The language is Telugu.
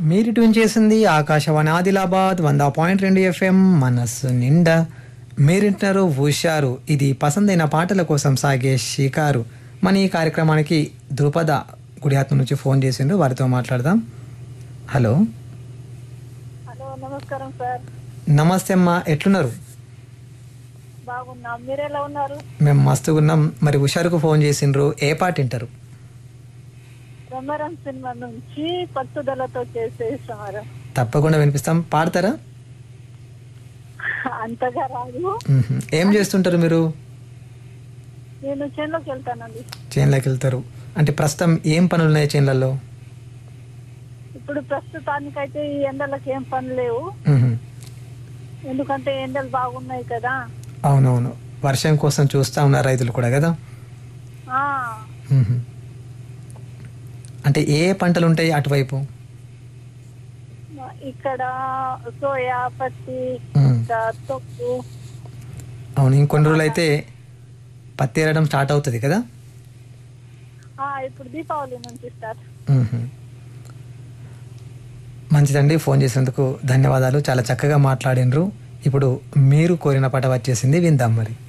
మీరు ట్యూన్ చేసింది ఆకాశవాణి ఆదిలాబాద్ వంద పాయింట్ రెండు ఎఫ్ఎం మనస్సు నిండా మీరింటున్నారు హుషారు ఇది పసందైన పాటల కోసం సాగే షికారు మన ఈ కార్యక్రమానికి ద్రుపద గుడిహాత్మ నుంచి ఫోన్ చేసిండ్రు వారితో మాట్లాడదాం హలో హలో నమస్కారం సార్ నమస్తే అమ్మా ఎట్లున్నారు బాగున్నాం మీరు ఎలా ఉన్నారు మేము మస్తుగా ఉన్నాం మరి హుషారుకు ఫోన్ చేసిండ్రు ఏ పాట వింటారు బ్రహ్మరం సినిమా నుంచి పట్టుదలతో చేసే సమరం తప్పకుండా వినిపిస్తాం పాడతారా అంతగా రాదు మ్హూ. ఏం చేస్తుంటారు మీరు నేను చేనులోకి వెళ్తానండి చేన్లోకి వెళ్తారు అంటే ప్రస్తుతం ఏం పనులు ఉన్నాయి చేన్లలో ఇప్పుడు ప్రస్తుతానికైతే ఈ ఎండలకు ఏం పని లేవు మ్హూ. ఎందుకంటే ఎండలు బాగున్నాయి కదా అవునవును వర్షం కోసం చూస్తా ఉన్నారు రైతులు కూడా కదా ఆ మ్హూ. అంటే ఏ ఏ పంటలు ఉంటాయి అటువైపు ఇక్కడ సోయా పత్తి మ్. ఇంకా తొక్కు అవును ఇంకొన్ని రోజులు అయితే పత్తి ఏరడం స్టార్ట్ అవుతుంది కదా ఆ ఇప్పుడు దీపావళి నుంచి స్టార్ట్ మ్హూ. మంచిదండి ఫోన్ చేసినందుకు ధన్యవాదాలు చాలా చక్కగా మాట్లాడినరు ఇప్పుడు మీరు కోరిన పాట వచ్చేసింది విందాం మరి